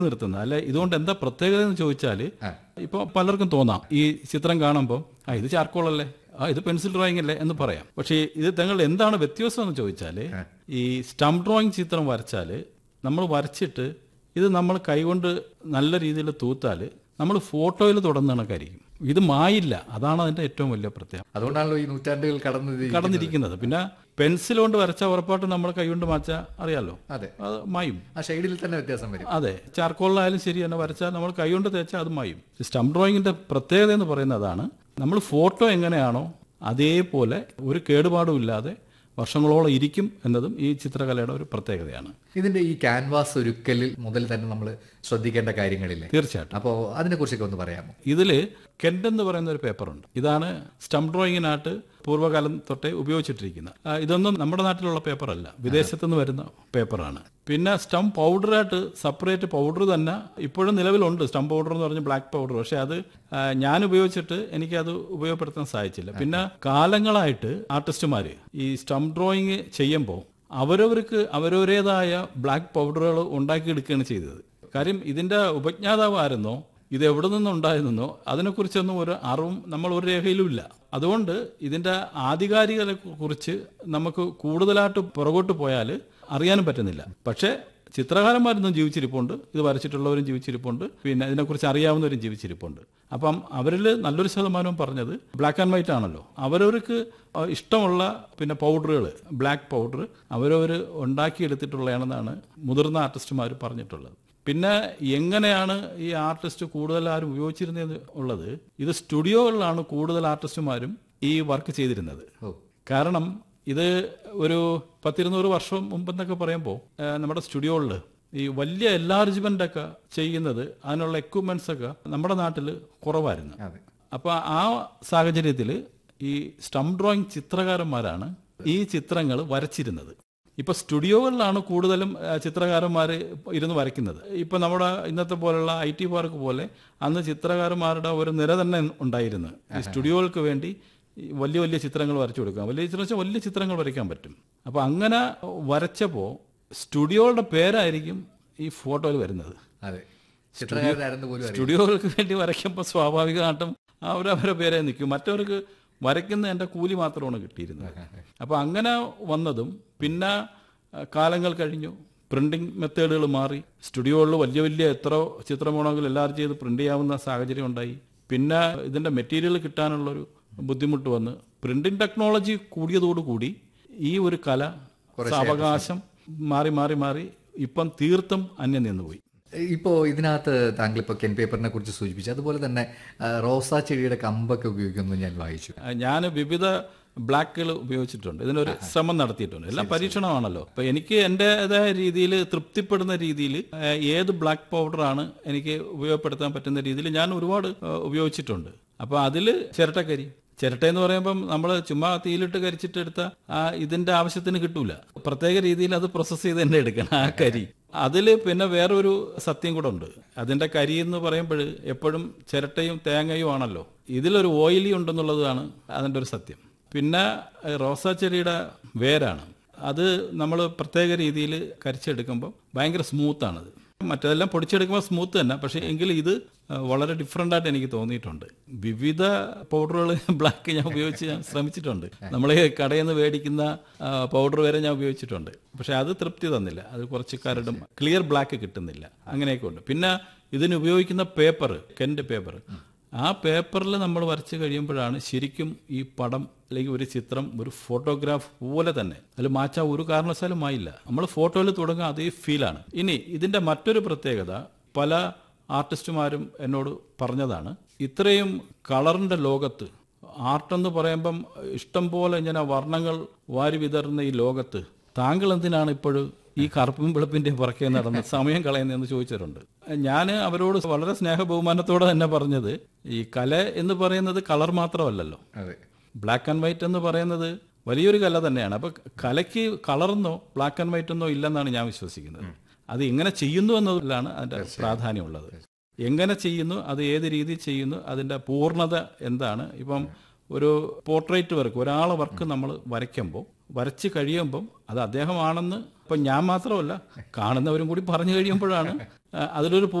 നിർത്തുന്നത് അല്ലെ ഇതുകൊണ്ട് എന്താ പ്രത്യേകത എന്ന് ചോദിച്ചാൽ ആ. ഇപ്പൊ പലർക്കും തോന്നാം ഈ ചിത്രം കാണുമ്പോൾ ആ ഇത് ചാർക്കോൾ അല്ലേ ആ ഇത് പെൻസിൽ ഡ്രോയിങ് അല്ലേ എന്ന് പറയാം പക്ഷേ ഇത് തങ്ങൾ എന്താണ് വ്യത്യാസം എന്ന് ചോദിച്ചാല് ഈ സ്റ്റംപ് ഡ്രോയിങ് ചിത്രം വരച്ചാല് നമ്മൾ വരച്ചിട്ട് ഇത് നമ്മൾ കൈകൊണ്ട് നല്ല രീതിയിൽ തൂത്താല് നമ്മൾ ഫോട്ടോയിൽ തുടർന്ന് കണക്കായിരിക്കും ഇത് മായില്ല അതാണ് അതിന്റെ ഏറ്റവും വലിയ പ്രത്യേകത അതുകൊണ്ടാണല്ലോ ഈ നൂറ്റാണ്ടുകൾ കടന്നു കടന്നിരിക്കുന്നത് പിന്നെ പെൻസിൽ കൊണ്ട് വരച്ച ഉറപ്പായിട്ട് നമ്മൾ കൈകൊണ്ട് മാച്ച അറിയാലോ അതെ അത് മായും ആ ഷെയ്ഡിൽ തന്നെ വ്യത്യാസം വരും അതെ ചാർക്കോളിലായാലും ശരി തന്നെ വരച്ചാൽ നമ്മൾ കൈകൊണ്ട് തേച്ചാൽ അത് മായും സ്റ്റംപ് ഡ്രോയിങ്ങിന്റെ പ്രത്യേകത എന്ന് പറയുന്നത് അതാണ് നമ്മൾ ഫോട്ടോ എങ്ങനെയാണോ അതേപോലെ ഒരു കേടുപാടും ഇല്ലാതെ വർഷങ്ങളോളം ഇരിക്കും എന്നതും ഈ ചിത്രകലയുടെ ഒരു പ്രത്യേകതയാണ് ഇതിന്റെ ഈ ക്യാൻവാസ് ഒരുക്കലിൽ മുതൽ തന്നെ നമ്മൾ ശ്രദ്ധിക്കേണ്ട കാര്യങ്ങളില്ലേ തീർച്ചയായിട്ടും അപ്പോൾ അതിനെ കുറിച്ചൊക്കെ ഒന്ന് പറയാമോ ഇതിൽ കെൻഡ് എന്ന് പറയുന്ന ഒരു പേപ്പറുണ്ട് ഇതാണ് സ്റ്റംപ് ഡ്രോയിങ്ങിനായിട്ട് പൂർവ്വകാലം തൊട്ടേ ഉപയോഗിച്ചിട്ടിരിക്കുന്നത് ആ, ഇതൊന്നും നമ്മുടെ നാട്ടിലുള്ള പേപ്പറല്ല വിദേശത്തു നിന്ന് വരുന്ന പേപ്പറാണ് പിന്നെ സ്റ്റംപ് പൗഡറായിട്ട് സെപ്പറേറ്റ് പൗഡർ തന്നെ ഇപ്പോഴും നിലവിലുണ്ട് സ്റ്റംപ് പൗഡർ എന്ന് പറഞ്ഞ ബ്ലാക്ക് പൗഡർ പക്ഷെ അത് ആ, ഞാൻ ഉപയോഗിച്ചിട്ട് എനിക്ക് അത് ഉപയോഗപ്പെടുത്താൻ സാധിച്ചില്ല പിന്നെ കാലങ്ങളായിട്ട് ആർട്ടിസ്റ്റുമാർ ഈ സ്റ്റംപ് ഡ്രോയിങ് ചെയ്യുമ്പോൾ അവരവർക്ക് അവരവരേതായ ബ്ലാക്ക് പൗഡറുകൾ ഉണ്ടാക്കിയെടുക്കുകയാണ് ചെയ്തത് കാര്യം ഇതിന്റെ ഉപജ്ഞാതാവ് ആരെന്നോ ഇത് എവിടെ നിന്നുണ്ടായിരുന്നോ അതിനെക്കുറിച്ചൊന്നും ഒരു അറിവും നമ്മൾ ഒരു രേഖയിലും ഇല്ല അതുകൊണ്ട് ഇതിന്റെ ആധികാരികതയെ കുറിച്ച് നമുക്ക് കൂടുതലായിട്ട് പുറകോട്ട് പോയാൽ അറിയാനും പറ്റുന്നില്ല പക്ഷേ ചിത്രകാരന്മാരൊന്നും ജീവിച്ചിരിപ്പുണ്ട് ഇത് വരച്ചിട്ടുള്ളവരും ജീവിച്ചിരിപ്പുണ്ട് പിന്നെ ഇതിനെക്കുറിച്ച് അറിയാവുന്നവരും ജീവിച്ചിരിപ്പുണ്ട് അപ്പം അവരിൽ നല്ലൊരു ശതമാനവും പറഞ്ഞത് ബ്ലാക്ക് ആൻഡ് വൈറ്റ് ആണല്ലോ അവരവർക്ക് ഇഷ്ടമുള്ള പിന്നെ പൗഡറുകൾ ബ്ലാക്ക് പൗഡർ അവരവർ ഉണ്ടാക്കിയെടുത്തിട്ടുള്ളതാണെന്നാണ് മുതിർന്ന ആർട്ടിസ്റ്റുമാർ പറഞ്ഞിട്ടുള്ളത് പിന്നെ എങ്ങനെയാണ് ഈ ആർട്ടിസ്റ്റ് കൂടുതൽ ആരും ഉപയോഗിച്ചിരുന്നത് ഉള്ളത് ഇത് സ്റ്റുഡിയോകളിലാണ് കൂടുതൽ ആർട്ടിസ്റ്റുമാരും ഈ വർക്ക് ചെയ്തിരുന്നത് ഓ കാരണം ഇത് ഒരു പത്തിരുന്നൂറ് വർഷം മുമ്പെന്നൊക്കെ പറയുമ്പോൾ നമ്മുടെ സ്റ്റുഡിയോകളിൽ ഈ വലിയ എൻലാർജ്മെന്റ് ഒക്കെ ചെയ്യുന്നത് അതിനുള്ള എക്വിപ്മെന്റ്സ് ഒക്കെ നമ്മുടെ നാട്ടിൽ കുറവായിരുന്നു അതെ അപ്പോൾ ആ സാഹചര്യത്തിൽ ഈ സ്റ്റംപ് ഡ്രോയിങ് ചിത്രകാരന്മാരാണ് ഈ ചിത്രങ്ങൾ വരച്ചിരുന്നത് ഇപ്പൊ സ്റ്റുഡിയോകളിലാണ് കൂടുതലും ആ, ചിത്രകാരന്മാർ ഇരുന്ന് വരയ്ക്കുന്നത് ഇപ്പൊ നമ്മുടെ ഇന്നത്തെ പോലുള്ള ഐ ടി പാർക്ക് പോലെ അന്ന് ചിത്രകാരന്മാരുടെ ഒരു നിര തന്നെ ഉണ്ടായിരുന്നു ഈ സ്റ്റുഡിയോകൾക്ക് വേണ്ടി ഈ വലിയ വലിയ ചിത്രങ്ങൾ വരച്ചു കൊടുക്കാം വലിയ ചിത്രം വെച്ചാൽ വലിയ ചിത്രങ്ങൾ വരയ്ക്കാൻ പറ്റും അപ്പൊ അങ്ങനെ വരച്ചപ്പോൾ സ്റ്റുഡിയോകളുടെ പേരായിരിക്കും ഈ ഫോട്ടോയിൽ വരുന്നത് അതെ ചിത്രകാരനായിരുന്നു പോലും അറിയാം സ്റ്റുഡിയോകൾക്ക് വേണ്ടി വരയ്ക്കുമ്പോൾ സ്വാഭാവികമായിട്ടും അവരവരുടെ പേരെ നിൽക്കും മറ്റവർക്ക് വരയ്ക്കുന്ന എൻ്റെ കൂലി മാത്രമാണ് കിട്ടിയിരുന്നത് അപ്പോൾ അങ്ങനെ വന്നതും പിന്നെ അഹ്, കാലങ്ങൾ കഴിഞ്ഞു പ്രിന്റിംഗ് മെത്തേഡുകൾ മാറി സ്റ്റുഡിയോകളിൽ വലിയ വലിയ എത്ര ചിത്രം വേണമെങ്കിലും എല്ലാവരും ചെയ്ത് പ്രിന്റ് ചെയ്യാവുന്ന സാഹചര്യം ഉണ്ടായി പിന്നെ ഇതിൻ്റെ മെറ്റീരിയൽ കിട്ടാനുള്ളൊരു ബുദ്ധിമുട്ട് വന്ന് പ്രിന്റിംഗ് ടെക്നോളജി കൂടിയതോടുകൂടി ഈ ഒരു കല സാവകാശം മാറി മാറി മാറി ഇപ്പം തീർത്തും അന്യം നിന്നുപോയി ഇപ്പോൾ ഇതിനകത്ത് താങ്കൾ ഇപ്പോൾ കെൻ പേപ്പറിനെ കുറിച്ച് സൂചിപ്പിച്ചു അതുപോലെ തന്നെ ആ, റോസാ ചെടിയുടെ കമ്പൊക്കെ ഉപയോഗിക്കുന്നത് ഞാൻ വായിച്ചു ഞാൻ വിവിധ ബ്ലാക്കുകൾ ഉപയോഗിച്ചിട്ടുണ്ട് ഇതിനൊരു ശ്രമം നടത്തിയിട്ടുണ്ട് എല്ലാം പരീക്ഷണമാണല്ലോ അപ്പൊ എനിക്ക് എൻ്റെതായ രീതിയിൽ തൃപ്തിപ്പെടുന്ന രീതിയിൽ ഏത് ബ്ലാക്ക് പൗഡറാണ് എനിക്ക് ഉപയോഗപ്പെടുത്താൻ പറ്റുന്ന രീതിയിൽ ഞാൻ ഒരുപാട് ആ, ഉപയോഗിച്ചിട്ടുണ്ട് അപ്പൊ അതിൽ ചിരട്ടക്കരി ചിരട്ട എന്ന് പറയുമ്പം നമ്മൾ ചുമ്മാ തീയിലിട്ട് കരിച്ചിട്ട് എടുത്ത ആ ഇതിന്റെ ആവശ്യത്തിന് കിട്ടൂല പ്രത്യേക രീതിയിൽ അത് പ്രോസസ്സ് ചെയ്ത് തന്നെ എടുക്കണം ആ കരി അതിൽ പിന്നെ വേറൊരു സത്യം കൂടെ ഉണ്ട് അതിന്റെ കരി എന്ന് പറയുമ്പോൾ എപ്പോഴും ചിരട്ടയും തേങ്ങയും ആണല്ലോ ഇതിലൊരു ഓയിലി ഉണ്ടെന്നുള്ളതാണ് അതിന്റെ ഒരു സത്യം പിന്നെ ഏഹ്, റോസാ ചെടിയുടെ വേരാണ് അത് നമ്മൾ പ്രത്യേക രീതിയിൽ കരിച്ചെടുക്കുമ്പോൾ ഭയങ്കര സ്മൂത്താണത് മറ്റേതെല്ലാം പൊടിച്ചെടുക്കുമ്പോൾ സ്മൂത്ത് തന്നെ പക്ഷേ എങ്കിലും ഇത് ഏഹ്, വളരെ ഡിഫറെൻ്റ് ആയിട്ട് എനിക്ക് തോന്നിയിട്ടുണ്ട് വിവിധ പൗഡറുകൾ ബ്ലാക്ക് ഞാൻ ഉപയോഗിച്ച് ഞാൻ ശ്രമിച്ചിട്ടുണ്ട് നമ്മൾ കടയിൽ നിന്ന് മേടിക്കുന്ന പൗഡർ വരെ ഞാൻ ഉപയോഗിച്ചിട്ടുണ്ട് പക്ഷെ അത് തൃപ്തി തന്നില്ല അത് കുറച്ച് കരടും ക്ലിയർ ബ്ലാക്ക് കിട്ടുന്നില്ല അങ്ങനെയൊക്കെ ഉണ്ട് പിന്നെ ഇതിന് ഉപയോഗിക്കുന്ന പേപ്പർ കെൻഡ് പേപ്പർ ആ പേപ്പറിൽ നമ്മൾ വരച്ച് കഴിയുമ്പോഴാണ് ശരിക്കും ഈ പടം അല്ലെങ്കിൽ ഒരു ചിത്രം ഒരു ഫോട്ടോഗ്രാഫ് പോലെ തന്നെ അതിൽ മാറ്റാൻ ഒരു കാരണവശാലും ആയില്ല നമ്മൾ ഫോട്ടോയിൽ തുടങ്ങുക അതേ ഫീലാണ് ഇനി ഇതിന്റെ മറ്റൊരു പ്രത്യേകത പല ആർട്ടിസ്റ്റുമാരും എന്നോട് പറഞ്ഞതാണ് ഇത്രയും കളറിന്റെ ലോകത്ത് ആർട്ട് എന്ന് പറയുമ്പം ഇഷ്ടം പോലെ ഇങ്ങനെ വർണ്ണങ്ങൾ വാരി വിതറുന്ന ഈ ലോകത്ത് താങ്കൾ എന്തിനാണ് ഇപ്പോഴും ഈ കറുപ്പും വെളുപ്പിന്റെയും പുറകെ നടന്ന് സമയം കളയുന്നതെന്ന് ചോദിച്ചിട്ടുണ്ട് ഞാൻ അവരോട് വളരെ സ്നേഹ ബഹുമാനത്തോടെ തന്നെ പറഞ്ഞത് ഈ കല എന്ന് പറയുന്നത് കളർ മാത്രമല്ലല്ലോ അതെ ബ്ലാക്ക് ആൻഡ് വൈറ്റ് എന്ന് പറയുന്നത് വലിയൊരു കല തന്നെയാണ് അപ്പൊ കലയ്ക്ക് കളറെന്നോ ബ്ലാക്ക് ആൻഡ് വൈറ്റ് എന്നോ ഇല്ലെന്നാണ് ഞാൻ വിശ്വസിക്കുന്നത് അത് എങ്ങനെ ചെയ്യുന്നു എന്നതിലാണ് അതിന്റെ പ്രാധാന്യമുള്ളത് എങ്ങനെ ചെയ്യുന്നു അത് ഏത് രീതിയിൽ ചെയ്യുന്നു അതിന്റെ പൂർണ്ണത എന്താണ് ഇപ്പം ഒരു പോർട്രേറ്റ് വർക്ക് ഒരാളെ വർക്ക് നമ്മൾ വരയ്ക്കുമ്പോൾ വരച്ച് കഴിയുമ്പം അത് അദ്ദേഹമാണെന്ന് അപ്പം ഞാൻ മാത്രമല്ല കാണുന്നവരും കൂടി പറഞ്ഞു കഴിയുമ്പോഴാണ് ആ, അതിലൊരു